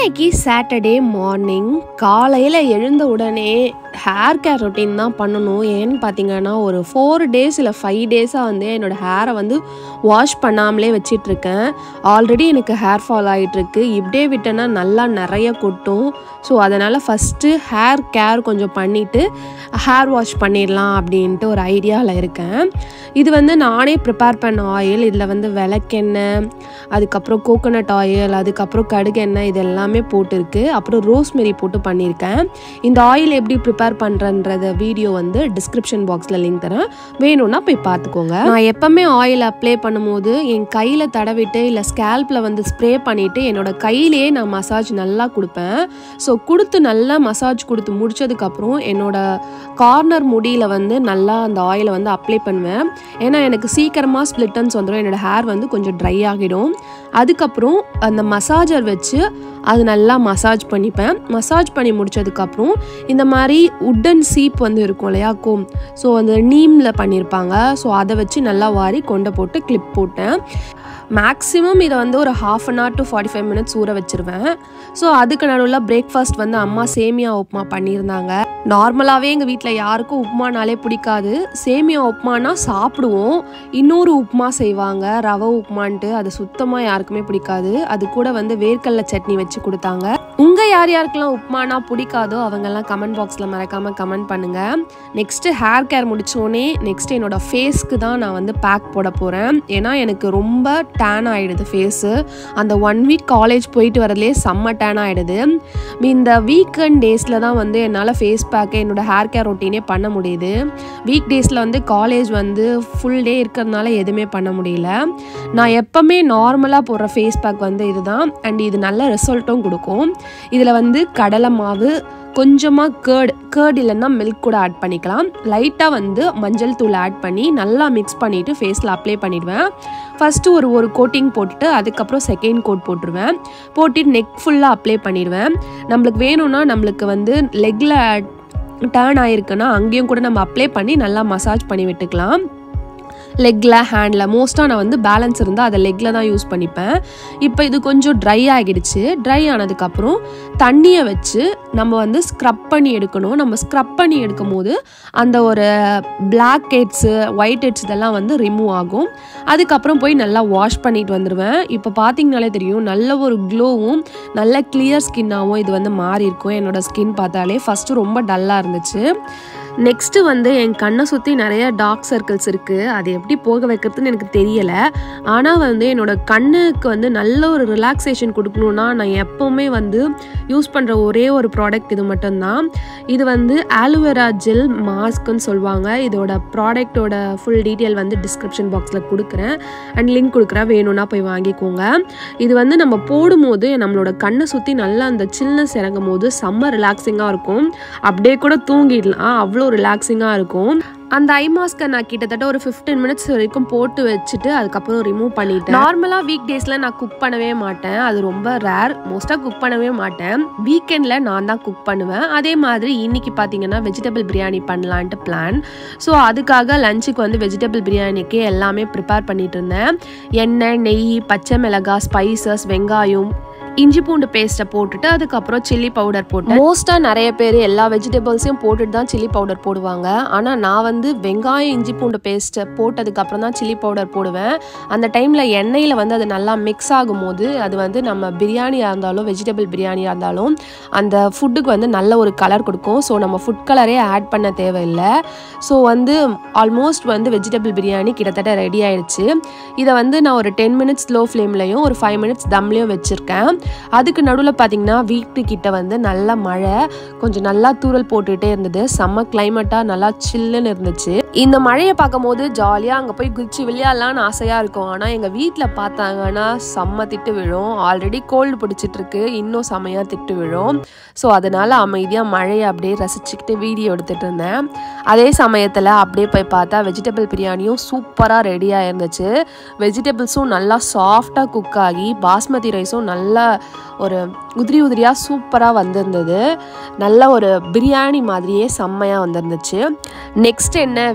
இன்னைக்கு Saturday morning காலையில் எழுந்த உடனே ஹேர் கேர் ரொட்டீன் தான் பண்ணணும் ஏன்னு பார்த்தீங்கன்னா ஒரு ஃபோர் டேஸ் இல்லை ஃபைவ் டேஸாக வந்து என்னோடய ஹேரை வந்து வாஷ் பண்ணாமலே வச்சிட்ருக்கேன் ஆல்ரெடி எனக்கு ஹேர் ஃபால் ஆகிட்டுருக்கு இப்படியே விட்டேன்னா நல்லா நிறைய கொட்டும் ஸோ அதனால் ஃபஸ்ட்டு ஹேர் கேர் கொஞ்சம் பண்ணிவிட்டு ஹேர் வாஷ் பண்ணிடலாம் அப்படின்ட்டு ஒரு ஐடியாவில் இருக்கேன் இது வந்து நானே ப்ரிப்பேர் பண்ண ஆயில் இதில் வந்து விளக்கெண்ணெய் அதுக்கப்புறம் கோகோனட் ஆயில் அதுக்கப்புறம் கடுகெண்ணெய் இது எல்லாமே போட்டிருக்கு அப்புறம் ரோஸ்மெரி போட்டு பண்ணியிருக்கேன் இந்த ஆயில் எப்படி ப்ரிப்பேர் பண்ணுறன்றத வீடியோ வந்து டிஸ்கிரிப்ஷன் பாக்ஸில் லிங்க் தரேன் வேணும்னா போய் பார்த்துக்கோங்க நான் எப்போவுமே ஆயில் அப்ளை பண்ணும்போது என் கையில் தடவிட்டு இல்லை ஸ்கேல்பில் வந்து ஸ்ப்ரே பண்ணிவிட்டு என்னோட கையிலேயே நான் மசாஜ் நல்லா கொடுப்பேன் ஸோ கொடுத்து நல்லா மசாஜ் கொடுத்து முடிச்சதுக்கப்புறம் என்னோட கார்னர் முடியில் வந்து நல்லா அந்த ஆயிலை வந்து அப்ளை பண்ணுவேன் ஏன்னா எனக்கு சீக்கிரமாக ஸ்ப்ளிட்டன்ஸ் வந்துடும் என்னோட ஹேர் வந்து கொஞ்சம் ட்ரை ஆகிடும் அதுக்கப்புறம் அந்த மசாஜர் வச்சு அது நல்லா மசாஜ் பண்ணிப்பேன் மசாஜ் பண்ணி முடிச்சதுக்கப்புறம் இந்த மாதிரி உட்டன் சீப் வந்து இருக்கும் இல்லையா கோம் ஸோ அந்த நீமில் பண்ணியிருப்பாங்க ஸோ அதை வச்சு நல்லா வாரி கொண்டை போட்டு கிளிப் போட்டேன் மேக்ஸிமம் இதை வந்து ஒரு half an hour to forty five minutes ஊற வச்சுருவேன் ஸோ அதுக்கு நடுவில் பிரேக்ஃபாஸ்ட் வந்து அம்மா சேமியா உப்புமா பண்ணியிருந்தாங்க நார்மலாகவே எங்கள் வீட்டில் யாருக்கும் உப்புமானாலே பிடிக்காது சேமியா உப்புமானா சாப்பிடுவோம் இன்னொரு உப்புமா செய்வாங்க ரவை உப்புமான்ட்டு அது சுத்தமாக யாருக்குமே பிடிக்காது அது கூட வந்து வேர்க்கடல சட்னி வச்சு கொடுத்தாங்க உங்கள் யார் யாருக்கெல்லாம் உப்புமானா பிடிக்காதோ அவங்கெல்லாம் கமெண்ட் பாக்ஸில் மறக்காமல் கமெண்ட் பண்ணுங்கள் நெக்ஸ்ட்டு ஹேர் கேர் முடித்தோடனே நெக்ஸ்ட் என்னோட ஃபேஸ்க்கு தான் நான் வந்து பேக் போட போகிறேன் ஏன்னா எனக்கு ரொம்ப டேன் ஆகிடுது ஃபேஸு அந்த ஒன் வீக் காலேஜ் போயிட்டு வரதுலே செம்ம டேன் ஆகிடுது இந்த வீக்கெண்ட் டேஸில் தான் வந்து என்னால் ஃபேஸ் பேக்கை என்னோடய ஹேர் கேர் ரொட்டீனே பண்ண முடியுது வீக் டேஸில் வந்து காலேஜ் வந்து ஃபுல் டே இருக்கிறதுனால எதுவுமே பண்ண முடியல நான் எப்போவுமே நார்மலாக போடுற ஃபேஸ் பேக் வந்து இதுதான் அண்ட் இது நல்ல ரிசல்ட்டும் கொடுக்கும் இதில் வந்து கடலை மாவு கொஞ்சமாக கேர்டு கேர்டு இல்லைன்னா மில்க் கூட ஆட் பண்ணிக்கலாம் லைட்டாக வந்து மஞ்சள் தூள் ஆட் பண்ணி நல்லா மிக்ஸ் பண்ணிவிட்டு ஃபேஸில் அப்ளை பண்ணிடுவேன் ஃபஸ்ட்டு ஒரு ஒரு கோட்டிங் போட்டுட்டு அதுக்கப்புறம் செகண்ட் கோட் போட்டுருவேன் போட்டுட்டு நெக் ஃபுல்லாக அப்ளை பண்ணிடுவேன் நம்மளுக்கு வேணும்னா நம்மளுக்கு வந்து லெக்கில் டேர்ன் ஆகிருக்குன்னா அங்கேயும் கூட நம்ம அப்ளை பண்ணி நல்லா மசாஜ் பண்ணி விட்டுக்கலாம் லெக்கில் ஹேண்டில் மோஸ்ட்டாக நான் வந்து பேலன்ஸ் இருந்தால் அதை லெக்கில் தான் யூஸ் பண்ணிப்பேன் இப்போ இது கொஞ்சம் ட்ரை ஆகிடுச்சு ட்ரை ஆனதுக்கப்புறம் தண்ணியை வச்சு நம்ம வந்து ஸ்க்ரப் பண்ணி எடுக்கணும் நம்ம ஸ்க்ரப் பண்ணி எடுக்கும் போது அந்த ஒரு பிளாக் ஹெட்ஸு ஒயிட் ஹெட்ஸ் இதெல்லாம் வந்து ரிமூவ் ஆகும் அதுக்கப்புறம் போய் நல்லா வாஷ் பண்ணிட்டு வந்துடுவேன் இப்போ பார்த்தீங்கனாலே தெரியும் நல்ல ஒரு க்ளோவும் நல்ல கிளியர் ஸ்கின்னாகவும் இது வந்து மாறி இருக்கும் என்னோடய ஸ்கின் பார்த்தாலே ஃபஸ்ட்டு ரொம்ப டல்லாக இருந்துச்சு நெக்ஸ்ட்டு வந்து என் கண்ணை சுற்றி நிறைய டார்க் சர்க்கிள்ஸ் இருக்குது அது எப்படி போக வைக்கிறதுன்னு எனக்கு தெரியலை ஆனால் வந்து என்னோடய கண்ணுக்கு வந்து நல்ல ஒரு ரிலாக்ஸேஷன் கொடுக்கணுன்னா நான் எப்போவுமே வந்து யூஸ் பண்ணுற ஒரே ஒரு ப்ராடக்ட் இது மட்டும்தான் இது வந்து ஆலோவேரா ஜெல் மாஸ்க்குன்னு சொல்லுவாங்க இதோட ப்ராடக்டோட ஃபுல் டீட்டெயில் வந்து டிஸ்கிரிப்ஷன் பாக்ஸில் கொடுக்குறேன் அண்ட் லிங்க் கொடுக்குறேன் வேணும்னா போய் வாங்கிக்கோங்க இது வந்து நம்ம போடும்போது நம்மளோட கண்ணை சுற்றி நல்லா அந்த சில்னஸ் இறங்கும் போது செம்ம ரிலாக்ஸிங்காக இருக்கும் அப்படியே கூட தூங்கிடலாம் அவ்வளோ ரிலாக்ஸிங்காக இருக்கும் அந்த ஐ மாஸ்க்கை நான் கிட்டத்தட்ட ஒரு ஃபிஃப்டீன் மினிட்ஸ் வரைக்கும் போட்டு வச்சுட்டு அதுக்கப்புறம் ரிமூவ் பண்ணிட்டேன் நார்மலாக வீக் டேஸில் நான் குக் பண்ணவே மாட்டேன் அது ரொம்ப ரேர் மோஸ்ட்டாக குக் பண்ணவே மாட்டேன் வீக்கெண்டில் நான் தான் குக் பண்ணுவேன் அதே மாதிரி இன்னைக்கு பார்த்தீங்கன்னா வெஜிடபிள் பிரியாணி பண்ணலான்ட்டு பிளான் ஸோ அதுக்காக லஞ்சுக்கு வந்து வெஜிடபிள் பிரியாணிக்கு எல்லாமே ப்ரிப்பேர் பண்ணிட்டு இருந்தேன் எண்ணெய் நெய் பச்சை மிளகாய் ஸ்பைசஸ் வெங்காயம் இஞ்சி பூண்டு பேஸ்ட்டை போட்டுட்டு அதுக்கப்புறம் சில்லி பவுடர் போட்டேன் மோஸ்ட்டாக நிறைய பேர் எல்லா வெஜிடபிள்ஸையும் போட்டுட்டு தான் சில்லி பவுடர் போடுவாங்க ஆனால் நான் வந்து வெங்காயம் இஞ்சி பூண்டு பேஸ்ட்டை போட்டதுக்கப்புறம் தான் சில்லி பவுடர் போடுவேன் அந்த டைமில் எண்ணெயில் வந்து அது நல்லா மிக்ஸ் ஆகும்போது அது வந்து நம்ம பிரியாணியாக இருந்தாலும் வெஜிடபிள் பிரியாணியாக இருந்தாலும் அந்த ஃபுட்டுக்கு வந்து நல்ல ஒரு கலர் கொடுக்கும் ஸோ நம்ம ஃபுட் கலரே ஆட் பண்ண தேவையில்லை ஸோ வந்து ஆல்மோஸ்ட் வந்து வெஜிடபிள் பிரியாணி கிட்டத்தட்ட ரெடி ஆயிடுச்சு இதை வந்து நான் ஒரு டென் மினிட்ஸ் லோ ஃப்ளேம்லையும் ஒரு ஃபைவ் மினிட்ஸ் தம்லேயும் வச்சுருக்கேன் அதுக்கு நடுவில் பார்த்தீங்கன்னா வீட்டு கிட்ட வந்து நல்ல மழை கொஞ்சம் நல்லா தூரல் போட்டுகிட்டே இருந்தது செம்ம கிளைமேட்டாக நல்லா சில்லுன்னு இருந்துச்சு இந்த மழையை பார்க்கும்போது ஜாலியாக அங்கே போய் குதிச்சு விளையாடலான்னு ஆசையாக இருக்கும் ஆனால் எங்கள் வீட்டில் பார்த்தாங்கன்னா செம்ம திட்டு விழும் ஆல்ரெடி கோல்டு பிடிச்சிட்டு இருக்கு இன்னும் செம்மையாக திட்டு விழும் ஸோ அதனால அமைதியாக மழையை அப்படியே ரசிச்சுக்கிட்டு வீடியோ எடுத்துகிட்டு இருந்தேன் அதே சமயத்தில் அப்படியே போய் பார்த்தா வெஜிடபிள் பிரியாணியும் சூப்பராக ரெடியாக இருந்துச்சு வெஜிடபிள்ஸும் நல்லா சாஃப்டாக குக் ஆகி பாஸ்மதி ரைஸும் நல்லா ஒரு உதிரி உதிரியாக சூப்பராக வந்திருந்தது நல்ல ஒரு பிரியாணி மாதிரியே செம்மையாக வந்திருந்துச்சு நெக்ஸ்ட் என்ன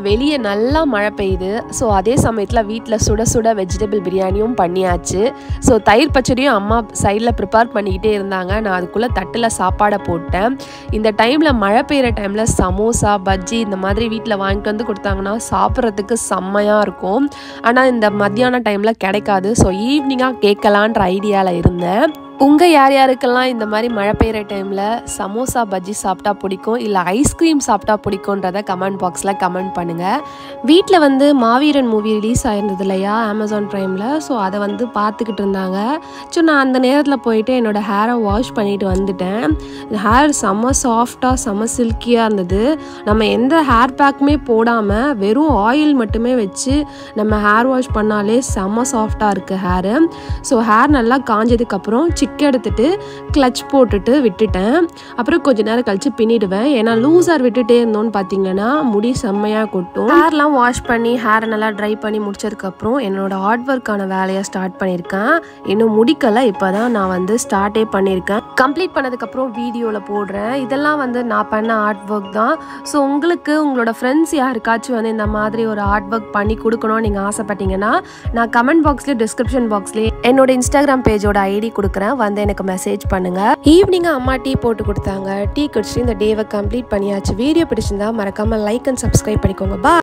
வெளியே நல்லா மழை பெய்யுது ஸோ அதே சமயத்தில் வீட்டில் சுட சுட வெஜிடபிள் பிரியாணியும் பண்ணியாச்சு ஸோ தயிர் பச்சடியும் அம்மா சைடில் ப்ரிப்பேர் பண்ணிக்கிட்டே இருந்தாங்க நான் அதுக்குள்ளே தட்டில் சாப்பாடை போட்டேன் இந்த டைமில் மழை பெய்கிற டைமில் சமோசா பஜ்ஜி இந்த மாதிரி வீட்டில் வாங்கிட்டு வந்து கொடுத்தாங்கன்னா சாப்பிட்றதுக்கு செம்மையாக இருக்கும் ஆனால் இந்த மத்தியான டைமில் கிடைக்காது ஸோ ஈவினிங்காக கேட்கலான்ற ஐடியாவில் இருந்தேன் உங்கள் யார் யாருக்கெல்லாம் இந்த மாதிரி மழை பெய்கிற டைமில் சமோசா பஜ்ஜி சாப்பிட்டா பிடிக்கும் இல்லை ஐஸ்கிரீம் சாப்பிட்டா பிடிக்குன்றத கமெண்ட் பாக்ஸில் கமெண்ட் பண்ணுங்கள் வீட்டில் வந்து மாவீரன் மூவி ரிலீஸ் ஆயிருந்தது இல்லையா அமேசான் ப்ரைமில் ஸோ அதை வந்து பார்த்துக்கிட்டு இருந்தாங்க ஸோ நான் அந்த நேரத்தில் போயிட்டு என்னோடய ஹேரை வாஷ் பண்ணிட்டு வந்துட்டேன் ஹேர் செம்ம சாஃப்டாக செம்ம சில்கியாக இருந்தது நம்ம எந்த ஹேர் பேக்குமே போடாமல் வெறும் ஆயில் மட்டுமே வச்சு நம்ம ஹேர் வாஷ் பண்ணாலே செம்ம சாஃப்டாக இருக்குது ஹேரு ஸோ ஹேர் நல்லா காஞ்சதுக்கப்புறம் சிக்கு எடுத்துட்டு கிளச் போட்டுட்டு விட்டுட்டேன் அப்புறம் கொஞ்ச நேரம் கழித்து பின்னிடுவேன் ஏன்னா லூஸார் விட்டுட்டே இருந்தோன்னு பார்த்தீங்கன்னா முடி செம்மையாக கொட்டும் ஹேர்லாம் வாஷ் பண்ணி ஹேரை நல்லா ட்ரை பண்ணி முடிச்சதுக்கப்புறம் என்னோட ஹார்ட் ஒர்க்கான வேலையை ஸ்டார்ட் பண்ணியிருக்கேன் இன்னும் முடிக்கலை இப்போ தான் நான் வந்து ஸ்டார்ட்டே பண்ணியிருக்கேன் கம்ப்ளீட் பண்ணதுக்கப்புறம் வீடியோவில் போடுறேன் இதெல்லாம் வந்து நான் பண்ண ஆர்ட் ஒர்க் தான் ஸோ உங்களுக்கு உங்களோட ஃப்ரெண்ட்ஸ் யாருக்காச்சும் வந்து இந்த மாதிரி ஒரு ஆர்ட் ஒர்க் பண்ணி கொடுக்கணும்னு நீங்கள் ஆசைப்பட்டீங்கன்னா நான் கமெண்ட் பாக்ஸ்லேயே டிஸ்கிரிப்ஷன் பாக்ஸ்லேயே என்னோட இன்ஸ்டாகிராம் பேஜோட ஐடி கொடுக்குறேன் வந்து எனக்கு மெசேஜ் பண்ணுங்கள் ஈவினிங் அம்மா டீ போட்டு கொடுத்தாங்க டீ குடிச்சிட்டு இந்த டேவை கம்ப்ளீட் பண்ணியாச்சு வீடியோ பிடிச்சிருந்தா மறக்காமல் லைக் அண்ட் சப்ஸ்கிரைப் பண்ணிக்கோங்க பா